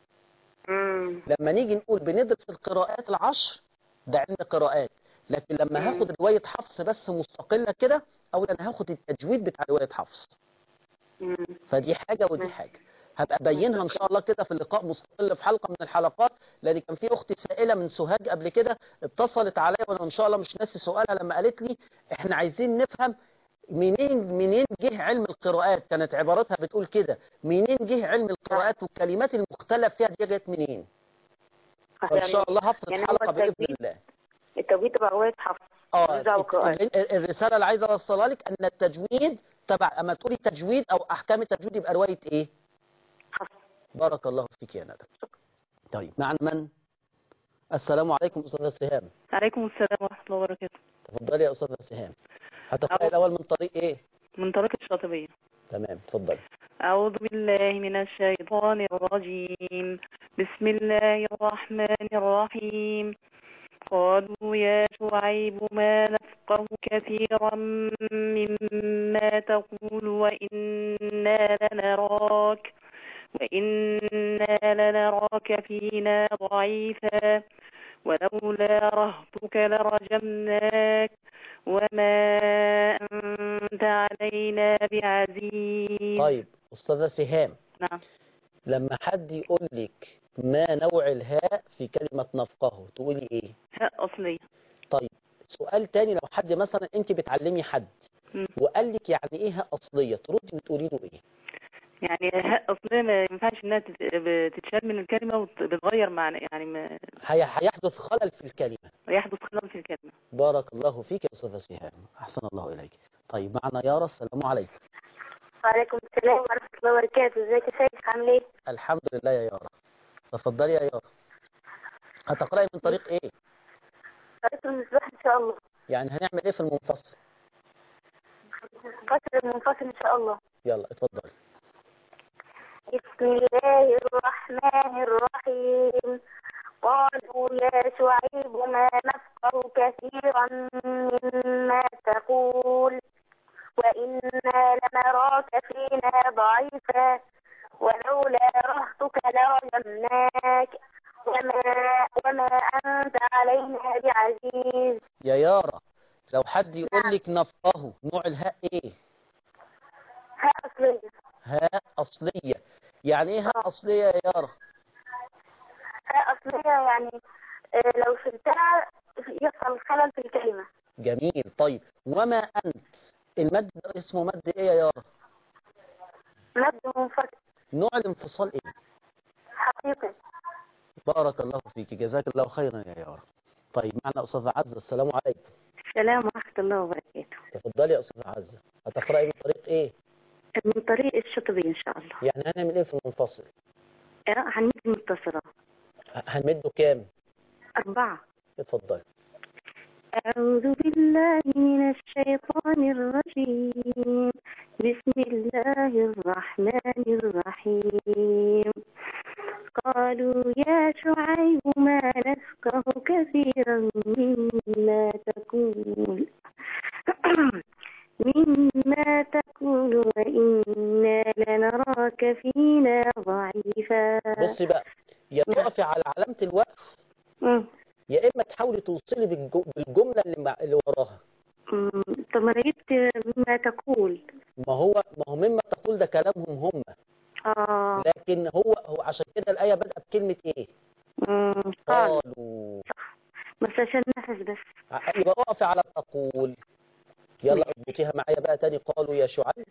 امم لما نيجي نقول بندرس القراءات العشر ده علم قراءات لكن لما مم. هاخد روايه حفص بس مستقله كده اولا هاخد التجويد بتاع روايه حفص امم فدي حاجة ودي مم. حاجة هبقى أبينها إن شاء الله كده في اللقاء مستقل في حلقة من الحلقات لأن كان في أختي سائلة من سوهاج قبل كده اتصلت عليا وأنا إن شاء الله مش ناسي سؤالها لما قالت لي إحنا عايزين نفهم منين منين جه علم القراءات كانت عبارتها بتقول كده منين جه علم القراءات والكلمات المختلف فيها دي جت منين فإن يعني شاء الله هفرض يعني هو حلقة بإذن التجويد الله التوجيه تبع رواية حفص اه ملوش دعوة بالقراءات. ال- ال- الرسالة اللي عايز أوصلها لك أن التجويد تبع أما تقولي تجويد أو أحكام التجويد يبقى رواية إيه؟ حفص بارك الله فيك يا ندى طيب معنا من السلام عليكم استاذه سهام عليكم السلام ورحمة الله وبركاته تفضلي يا استاذه سهام هتقرأي أعوذ- الاول من طريق ايه من طريق الشاطبية تمام تفضلي أعوذ بالله من الشيطان الرجيم بسم الله الرحمن الرحيم قالوا يا شعيب ما نفقه كثيرا مما تقول وإنا لنراك وإنا لنراك فينا ضعيفا ولولا رهطك لرجمناك وما أنت علينا بعزيز طيب استاذه سهام نعم لما حد يقول لك ما نوع الهاء في كلمه نفقه تقولي ايه هاء أصلية طيب سؤال تاني لو حد مثلا انت بتعلمي حد مم. وقال لك يعني ايه هاء اصليه تردي وتقولي له ايه يعني هاء أصلية ما ينفعش إنها تت- بتتشال من الكلمة وبتغير معنى يعني ما هي- هيحدث خلل في الكلمه يحدث خلل في الكلمة بارك الله فيك يا استاذه سهام احسن الله اليك طيب معنا يارا السلام عليكم وعليكم السلام ورحمة الله وبركاته ازيك يا سيد عامل ايه؟ الحمد لله يا يارا تفضلي يا يارا هتقرأي من طريق ايه قريت المصباح ان شاء الله يعني هنعمل ايه في المنفصل فصل المنفصل ان شاء الله يلا اتفضلي بسم الله الرحمن الرحيم قالوا يا شعيب ما نفقه كثيرا مما تقول وإنا لنراك فينا ضعيفا ولولا رهتك لرجمناك وما, وما أنت علينا بعزيز يا يارا لو حد يقول لك نفقه نوع الهاء ايه ها أصلية هاء اصليه يعني ايه هاء اصليه يا يارا ها أصلية يعني آه، لو شلتها يحصل خلل في الكلمة جميل طيب وما أنت المد ده اسمه مد إيه يا يارا مد منفصل نوع الانفصال إيه حقيقي بارك الله فيك جزاك الله خيرا يا يارا طيب معنا أستاذة عزة السلام عليكم السلام ورحمة الله وبركاته تفضلي يا أستاذة عزة هتقرأي من طريق إيه من طريق الشطبي إن شاء الله يعني هنعمل إيه في المنفصل آه، هنمد متصلة ه- هنمده كام أربعة اتفضلي أعوذ بالله من الشيطان الرجيم بسم الله الرحمن الرحيم قالوا يا شعيب ما نفقه كثيرا مما تقول مما تقول وإنا لنراك فينا ضعيفا بصي بقى يا تقفي على علامة الوقف مم. يا إما تحاولي توصلي بالج- بالجملة اللي, مع... اللي وراها مم. طب ما أنا جبت مما تقول ما هو ما هو مما تقول ده كلامهم هم آه لكن هو هو عشان كده الآية بدأت بكلمة إيه مم. قال قالوا بس عشان نفس بس ع- يبقى اقفي على تقول يلا اضبطيها معايا بقى تاني قالوا يا شعيب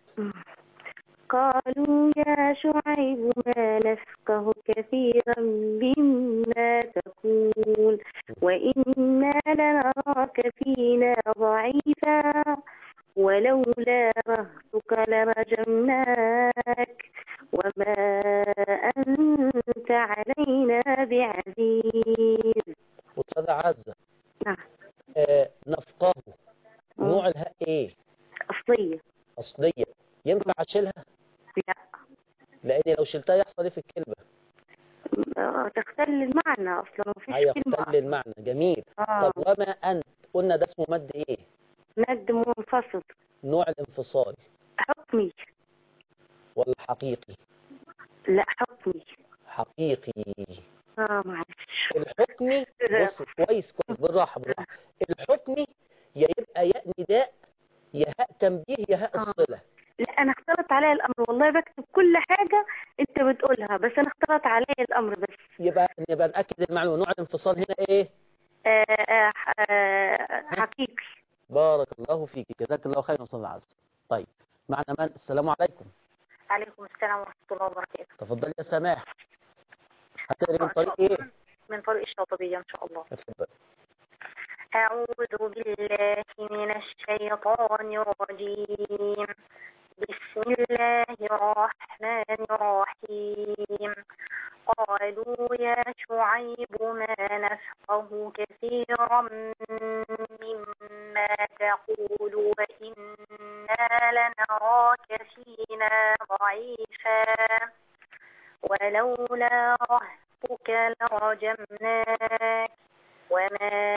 قالوا يا شعيب ما نفقه كثيرا مما تقول وإنا لنراك فينا ضعيفا ولولا رهتك لرجمناك وما أنت علينا بعزيز أستاذة عزة نعم آه نفقه نوع الهاء إيه أصلية أصلية ينفع أشيلها لا لأن لو شلتها يحصل إيه في الكلمة آه، تختل المعنى أصلا مفيش هيختل كلمة المعنى جميل آه. طب وما أنت قلنا ده اسمه مد إيه مد منفصل نوع الانفصال حكمي ولا حقيقي لا حكمي حقيقي اه معلش الحكمي بص كويس كويس بالراحة بالراحة الحكمي يا يبقى ياء نداء يا هاء تنبيه يا هاء آه. الصلة لا انا اختلط عليا الامر والله بكتب كل حاجه انت بتقولها بس انا اختلط عليا الامر بس يبقى نبقى نأكد المعلومة نوع الانفصال هنا إيه آه آه آه حقيقي بارك الله فيك جزاك الله خيرا استاذ عزة طيب معنا من السلام عليكم عليكم السلام ورحمة الله وبركاته تفضلي يا سماح هتقري من طريق ايه من طريق الشاطبية إن شاء الله اتفضل أعوذ بالله من الشيطان الرجيم بسم الله الرحمن الرحيم قالوا يا شعيب ما نفقه كثيرا مما تقول وإنا لنراك فينا ضعيفا ولولا رهتك لرجمناك وما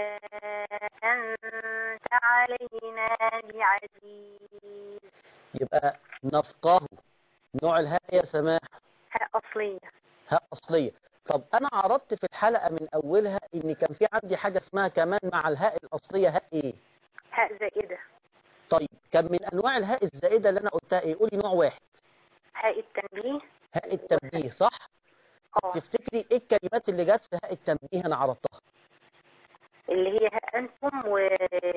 أنت علينا بعزيز يبقى نفقه نوع الهاء يا سماح هاء أصلية هاء أصلية طب أنا عرضت في الحلقة من أولها إن كان في عندي حاجة اسمها كمان مع الهاء الأصلية هاء إيه هاء زائدة طيب كان من أنواع الهاء الزائدة اللي أنا قلتها إيه قولي نوع واحد هاء التنبيه هاء التنبيه صح اه تفتكري إيه الكلمات اللي جت في هاء التنبيه أنا عرضتها اللي هي هاء أنتم و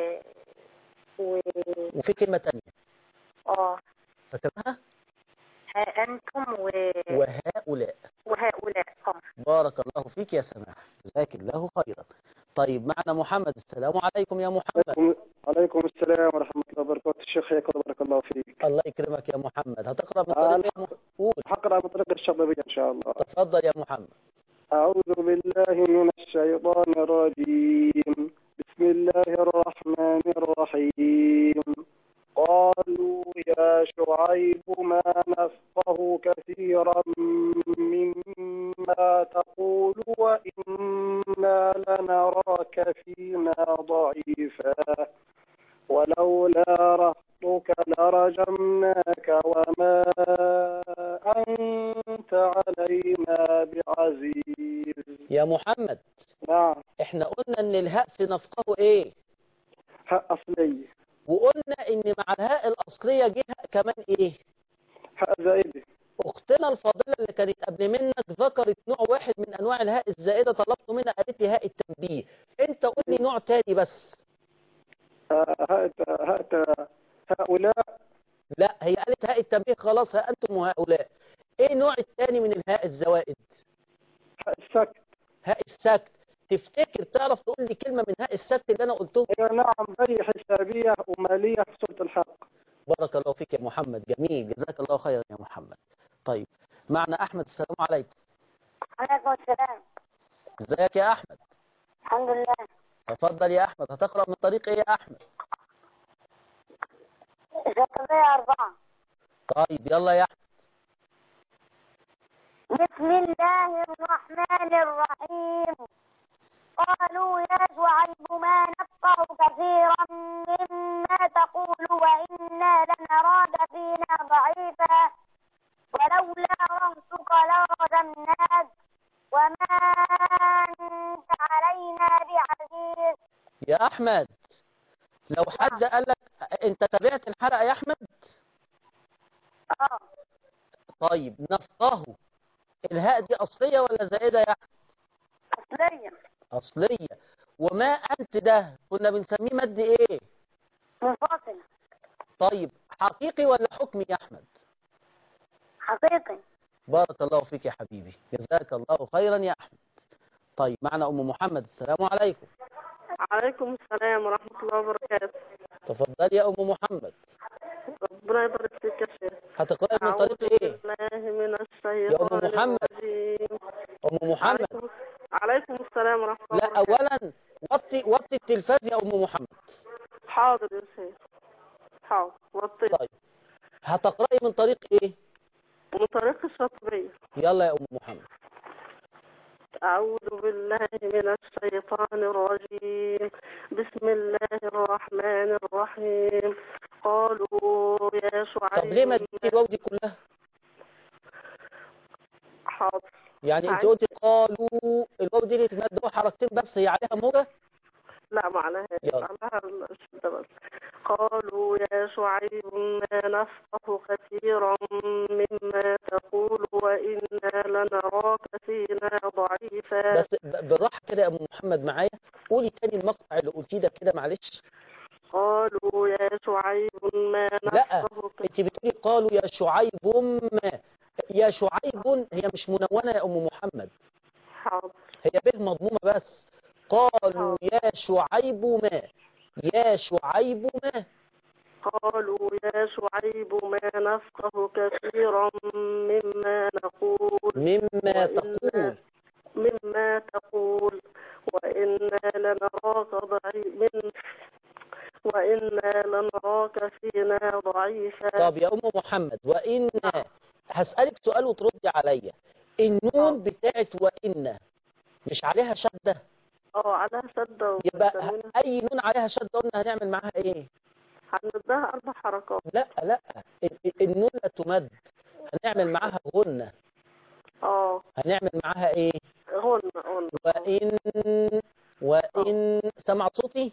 و وفي كلمة تانية اه فاكرها هاء أنتم و... وهؤلاء وهؤلاء اه بارك الله فيك يا سماح جزاك الله خيرا طيب معنا محمد السلام عليكم يا محمد عليكم عليكم السلام ورحمة الله وبركاته الشيخ حياك الله بارك الله فيك الله يكرمك يا محمد هتقرأ من آه، طريق يا مح- قول حقرأ من طريق الشطبية إن شاء الله تفضل يا محمد أعوذ بالله من الشيطان الرجيم بسم الله الرحمن الرحيم قالوا يا شعيب ما نفقه كثيرا مما تقول وإنا لنراك فينا ضعيفا ولولا رهطك لرجمناك وما أنت علينا بعزيز يا محمد نعم احنا قلنا ان الهاء في نفقه ايه هاء أصلي وقلنا ان مع الهاء الاصليه جه هاء كمان ايه هاء زائدة اختنا الفاضله اللي كانت قبل منك ذكرت نوع واحد من انواع الهاء الزائده طلبت منها قالت لي هاء التنبيه انت قول لي نوع تاني بس آه، هاء هاء هؤلاء لا هي قالت هاء التنبيه خلاص ها انتم وهؤلاء ايه النوع الثاني من الهاء الزوائد هاء السكت هاء السكت تفتكر تعرف تقول لي كلمة من هاء السكت اللي انا قلته هي نعم هي حسابية ومالية في سورة الحق بارك الله فيك يا محمد جميل جزاك الله خيرا يا محمد طيب معنا احمد السلام عليكم عليكم السلام ازيك يا احمد الحمد لله تفضل يا احمد هتقرأ من طريق ايه يا احمد زكريا أربعة طيب يلا يا احمد بسم الله الرحمن الرحيم قالوا يا شعيب ما نفقه كثيرا مما تقول وإنا لنراك فينا ضعيفا ولولا رهتك لرجمناك وما أنت علينا بعزيز يا احمد لو حد قال لك انت تابعت الحلقة يا احمد اه طيب نفقه الهاء دي اصلية ولا زائدة يا احمد أصلية اصلية وما انت ده كنا بنسميه مد ايه منفصلة طيب حقيقي ولا حكمي يا احمد حقيقي بارك الله فيك يا حبيبي جزاك الله خيرا يا احمد طيب معنا ام محمد السلام عليكم عليكم السلام ورحمة الله وبركاته تفضلي يا ام محمد ربنا يبارك فيك يا شيخ هتقرأي من أعوذ طريق ايه بالله من الشيطان محمد. الرجيم ام محمد عليكم عليكم السلام ورحمة الله لا وبركاته اولا وطي وطي التلفاز يا ام محمد حاضر يا شيخ حاضر وطيت طيب هتقرأي من طريق ايه من طريق الشاطبية يلا يا ام محمد أعوذ بالله من الشيطان الرجيم بسم الله الرحمن الرحيم قالوا يا طب ليه ما شعيب اديتي الواو دي كلها حاضر يعني انت عايز- قلتي قالوا الواو دي اللي تتمد هو حركتين بس هي عليها موجة لا معناها يلا. معناها الشدة بس قالوا يا شعيب ما نفقه كثيرا مما تقول وإنا لنراك فينا ضعيفا بس ب- بالراحة كده يا ام محمد معايا قولي تاني المقطع اللي قلتيه ده كده معلش قالوا يا شعيب ما لا نفقه انت بتقولي قالوا يا شعيب ما يا شعيب هي مش منونة يا ام محمد حاضر هي به مضمومة بس قالوا يا شعيب ما يا شعيب ما قالوا يا شعيب ما نفقه كثيرا مما نقول مما وإنا- تقول مما تقول وإنا لنراك ضعيف من وإنا لنراك فينا ضعيفا طب يا أم محمد وإن هسألك سؤال وتردي عليا النون بتاعت وإن مش عليها شدة اه على شدة يبقى ومسمينها. أي نون عليها شدة قلنا هنعمل معاها إيه هندها أربع حركات لا لا ال- ال- النون لا تمد هنعمل معاها غنة اه هنعمل معاها إيه غن غن وإن وإن سمع صوتي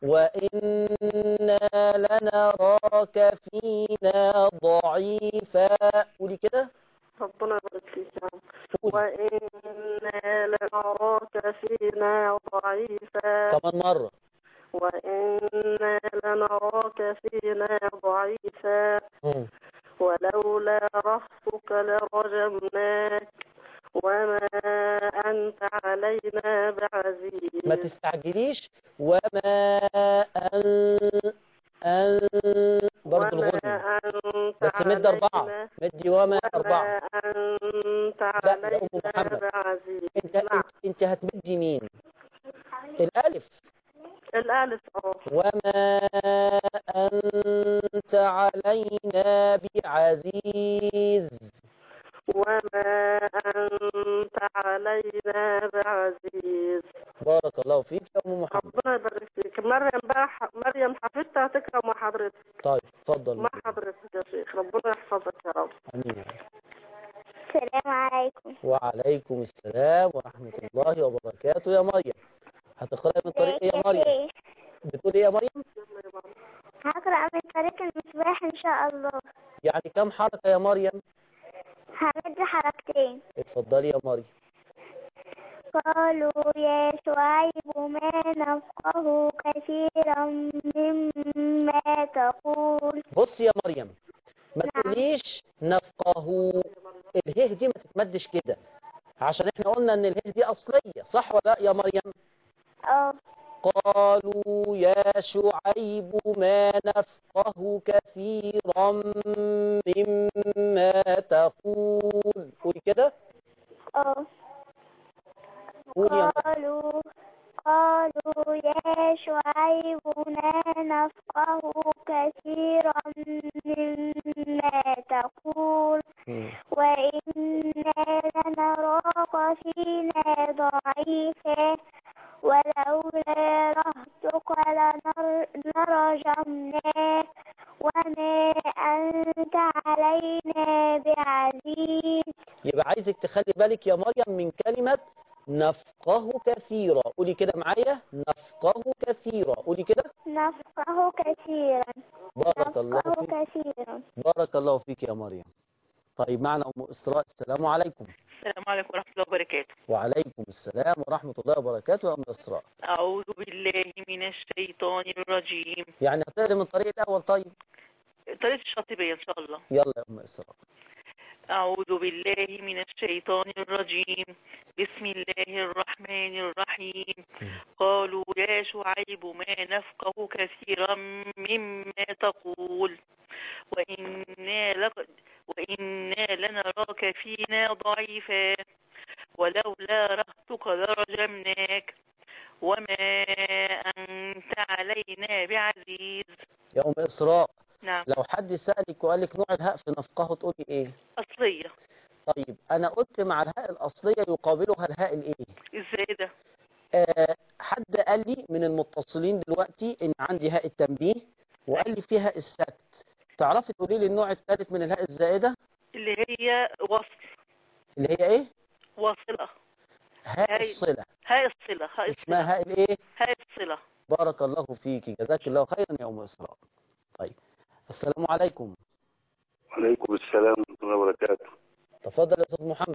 وإنا لنراك فينا ضعيفا قولي كده ربنا يبارك فيك يا رب قولي وإنا لنراك فينا ضعيفا كمان مرة وإنا لنراك فينا ضعيفا مم. ولولا رهطك لرجمناك وما أنت علينا بعزيز ما تستعجليش وما أن أن برضه وما الغنى أنت بس مد أربعة علينا مدي وما أربعة وما أنت لا، يا علينا أم محمد. بعزيز أنت نعم أنت, انت هتمدي مين الألف الألف اه وما أنت علينا بعزيز وما أنت علينا بعزيز بارك الله فيك يا أم محمد ربنا يبارك فيك مريم بقى ح... مريم حفظتها تقرا مع حضرتك طيب اتفضل مع حضرتك يا شيخ ربنا يحفظك يا رب أمين السلام عليكم وعليكم السلام ورحمة الله وبركاته يا مريم هتقرأي من طريق إيه يا مريم بتقول إيه يا مريم هقرأ من طريق المصباح إن شاء الله يعني كم حركة يا مريم همد حركتين اتفضلي يا مريم قالوا يا شعيب ما نفقه كثيرا مما تقول بص يا مريم ما نعم. تقوليش نفقه اله دي ما تتمدش كده عشان احنا قلنا ان اله دي اصليه صح ولا لا يا مريم اه قالوا يا شعيب ما نفقه كثيرا مما تقول قولي كده اه قولي يا مريم. قالوا قالوا يا شعيب ما نفقه كثيرا مما تقول مم. وإنا لنراك فينا ضعيفا ولولا رهتك لنر- لرجمناك وما أنت علينا بعزيز يبقى عايزك تخلي بالك يا مريم من كلمة نفقه كثيرا قولي كده معايا نفقه كثيرا قولي كده نفقه كثيرا بارك الله نفقه فيك كثيرا بارك الله فيك يا مريم طيب معنا أم إسراء السلام عليكم السلام عليكم ورحمة الله وبركاته وعليكم السلام ورحمة الله وبركاته يا أم إسراء أعوذ بالله من الشيطان الرجيم يعني هتقري من الطريق الأول طيب طريقة الشاطبية إن شاء الله يلا يا أم إسراء أعوذ بالله من الشيطان الرجيم بسم الله الرحمن الرحيم قالوا يا شعيب ما نفقه كثيرا مما تقول وإنا, لق... وإنا لنراك فينا ضعيفا ولولا رهتك لرجمناك وما أنت علينا بعزيز يا أم إسراء نعم لو حد سألك وقال لك نوع الهاء في نفقه تقولي إيه أصلية طيب أنا قلت مع الهاء الأصلية يقابلها الهاء الإيه إزاي ده آه حد قال لي من المتصلين دلوقتي إن عندي هاء التنبيه وقال لي فيها السكت تعرفي تقولي لي النوع الثالث من الهاء الزائدة اللي هي وصل اللي هي إيه واصلة هاء هاي- الصلة هاي الصلة هاي اسمها الصلة هاء الإيه هاي الصلة بارك الله فيك جزاك الله خيرا يا أم إسراء طيب السلام عليكم وعليكم السلام ورحمة الله وبركاته تفضل يا أستاذ محمد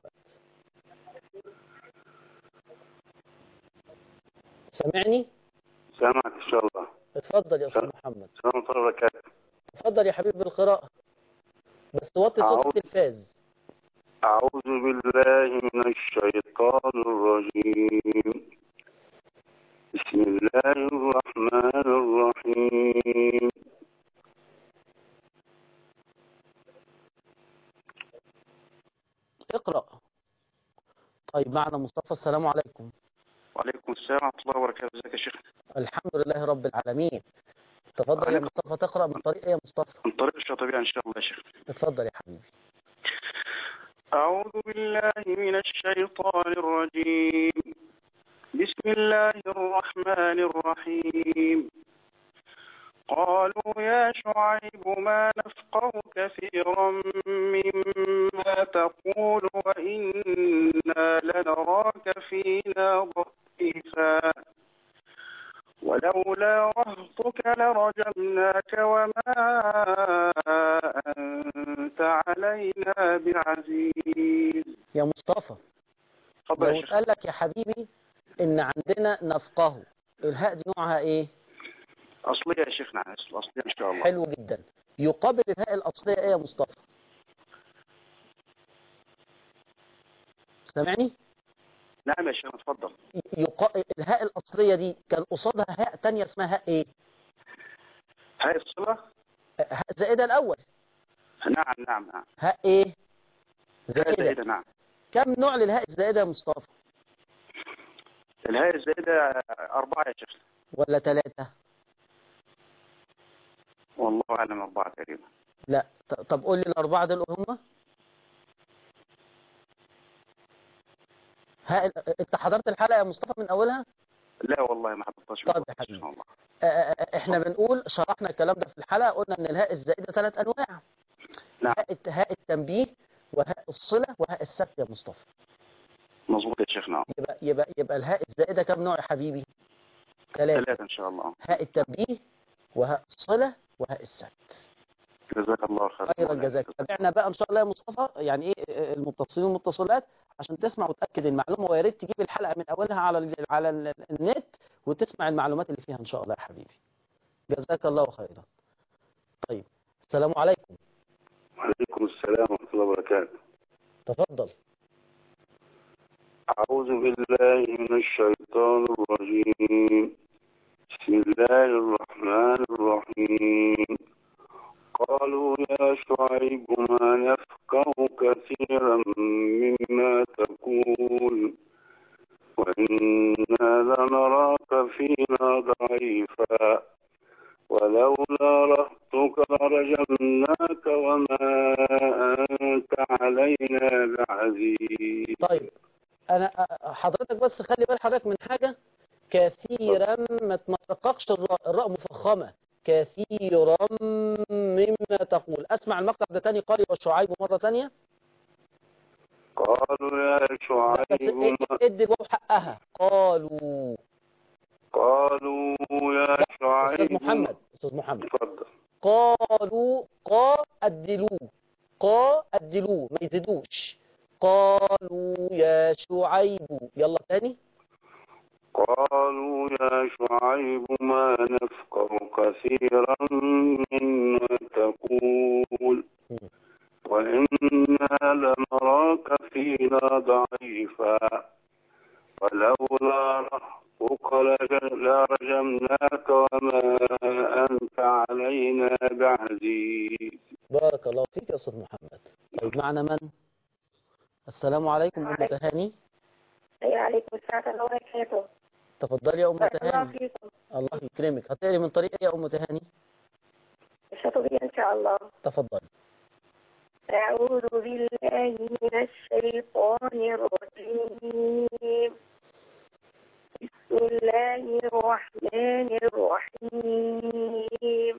سامعني سامعك إن شاء الله اتفضل يا أستاذ محمد السلام ورحمة الله وبركاته تفضل يا حبيبي بالقراءة بس توطي صوت أعوذ- التلفاز أعوذ بالله من الشيطان الرجيم بسم الله الرحمن الرحيم اقرأ طيب معنا مصطفى السلام عليكم وعليكم السلام ورحمة الله وبركاته ازيك يا شيخ الحمد لله رب العالمين تفضل يا عليكم. مصطفى تقرأ من طريق ايه يا مصطفى من طريق الشاطبية إن شاء الله يا شيخ اتفضل يا حبيبي أعوذ بالله من الشيطان الرجيم بسم الله الرحمن الرحيم قالوا يا شعيب ما نفقه كثيرا مما تقول وإنا لنراك فينا ضعيفا ولولا رهطك لرجمناك وما أنت علينا بعزيز يا مصطفى تفضل يا لو شيخ قال لك يا حبيبي ان عندنا نفقه الهاء دي نوعها ايه أصلية يا شيخنا أصلية إن شاء الله حلو جدا يقابل الهاء الاصليه ايه يا مصطفى سامعني نعم يا شيخ اتفضل يقا... الهاء الاصليه دي كان قصادها هاء تانية اسمها هاء ايه هاي الصلة هاء زائده الاول نعم نعم نعم هاء ايه هاي زائده زائدة نعم كم نوع للهاء الزائده يا مصطفى الهاي الزائدة أربعة يا شيخ ولا ثلاثه والله أعلم أربعة تقريبا لا ط- طب قول لي الاربعه دول هم ها انت حضرت الحلقه يا مصطفى من اولها لا والله ما حضرتهاش طيب يا حبيبي. آه، آه، احنا بنقول شرحنا الكلام ده في الحلقه قلنا ان الهاء الزائده ثلاث انواع نعم. هاء الت- هاء التنبيه وهاء الصله وهاء السكت يا مصطفى مظبوط يا شيخ نعم يبقى يبقى يبقى الهاء الزائده كم نوع يا حبيبي ثلاثه ثلاثة إن شاء الله هاء التنبيه وهاء الصله وهاء السكت جزاك الله خير خيرا جزاك تابعنا بقى ان شاء الله يا مصطفى يعني ايه المتصلين والمتصلات عشان تسمع وتاكد المعلومه ويا ريت تجيب الحلقه من اولها على ال على ال النت وتسمع المعلومات اللي فيها ان شاء الله يا حبيبي جزاك الله خيرا طيب السلام عليكم وعليكم السلام ورحمة الله وبركاته تفضل أعوذ بالله من الشيطان الرجيم بسم الله الرحمن الرحيم قالوا يا شعيب ما نفقه كثيرا مما تقول وإنا لنراك فينا ضعيفا ولولا رهطك لرجمناك وما أنت علينا بعزيز طيب انا أ- حضرتك بس خلي بال حضرتك من حاجه كثيرا ما ما ترققش الراء الراء مفخمه كثيرا مما تقول اسمع المقطع ده تاني قال وشعيب مره تانية قالوا يا لا، بس شعيب ما اد- ادي الواو حقها قالوا قالوا يا استاذ شعيب محمد استاذ محمد اتفضل قالوا قا أدلوه قا أدلوه ما يزيدوش قالوا يا شعيب يلا تاني قالوا يا شعيب ما نفقه كثيرا مما تقول وإنا لنراك فينا ضعيفا ولولا رهطك لج- لرجمناك وما أنت علينا بعزيز بارك الله فيك يا أستاذ محمد طيب معنا من السلام عليكم أم تهاني عليكم السلام ورحمة الله وبركاته تفضلي يا أم بارك الله تهاني فيكم الله يكرمك هتقري من طريق إيه يا أم تهاني الشاطبية إن شاء الله تفضلي أعوذ بالله من الشيطان الرجيم بسم الله الرحمن الرحيم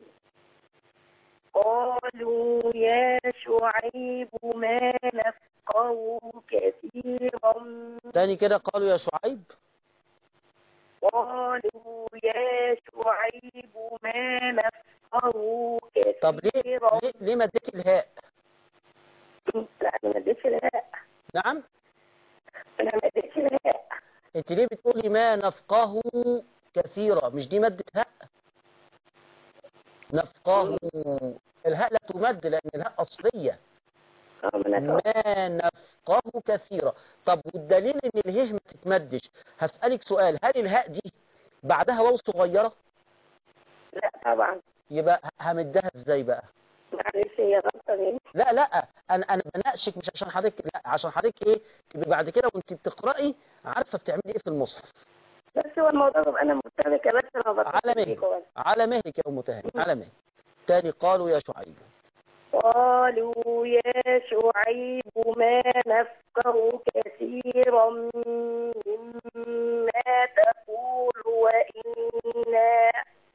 قالوا يا شعيب ما نفقه كثيرا تاني كده قالوا يا شعيب قالوا يا شعيب ما نفقه طب ليه كثيرا ليه, ليه ما اديتي الهاء لا أنا ما اديتش الهاء نعم أنا ما اديتش الهاء انت ليه بتقولي ما نفقه كثيرا مش دي مادة هاء نفقه الهاء لا تمد لأن الهاء أصلية آه، ما أنا ما نفقه كثيرا طب والدليل ان الهاء ما تتمدش هسألك سؤال هل الهاء دي بعدها واو صغيرة لا طبعا يبقى همدها ازاي بقى معلش هي غلطة مني لا لا انا انا بناقشك مش عشان حضرتك لا عشان حضرتك ايه تبقى بعد كده وانت بتقرأي عارفة بتعملي ايه في المصحف بس هو الموضوع بيبقى أنا مرتبكة بس أنا بتصل على مهلك بيكم بس. على مهلك يا ام تهاني على مهلك تاني قالوا يا شعيب قالوا يا شعيب ما نفقه كثيرا مما تقول وإنا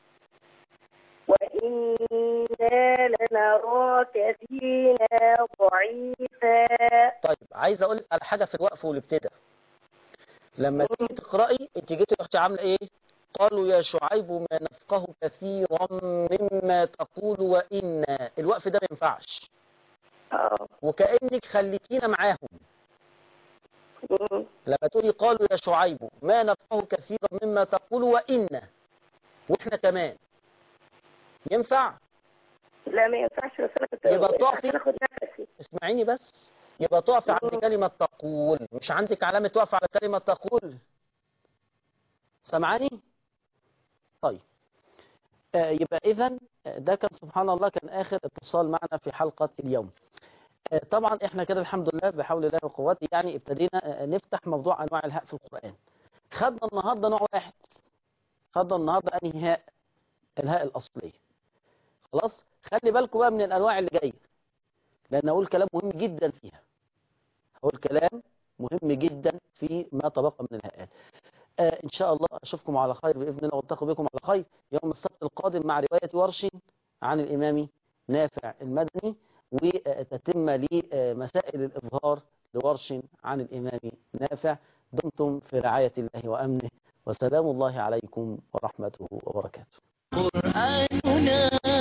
وإنا لنراك فينا ضعيفا طيب عايز اقول لك على حاجه في الوقف والابتداء لما تيجي تقراي انت جيتي رحتي عامله ايه قالوا يا شعيب ما نفقه كثيرا مما تقول وانا الوقف ده ما ينفعش اه وكانك خليتينا معاهم مم. لما تقولي قالوا يا شعيب ما نفقه كثيرا مما تقول وانا واحنا كمان ينفع لا ما ينفعش بس أنا كنت يبقى عشان تقفي. آخد نفسي اسمعيني بس يبقى تقف عند مم. كلمة تقول مش عندك علامة تقف على كلمة تقول سمعاني طيب آه يبقى إذا ده كان سبحان الله كان آخر اتصال معنا في حلقة اليوم آه طبعا احنا كده الحمد لله بحول الله وقوته يعني ابتدينا آه نفتح موضوع أنواع الهاء في القرآن خدنا النهاردة نوع واحد خدنا النهاردة أنهي هاء الهاء الأصلية خلاص خلي بالكم بقى من الأنواع اللي جاية لأن أقول كلام مهم جدا فيها أقول كلام مهم جدا في ما تبقى من الهاءات آه إن شاء الله أشوفكم على خير بإذن الله والتقي بكم على خير يوم السبت القادم مع رواية ورش عن الإمام نافع المدني وتتم لي آه، مسائل الإظهار لورش عن الإمام نافع دمتم في رعاية الله وأمنه وسلام الله عليكم ورحمته وبركاته قرآننا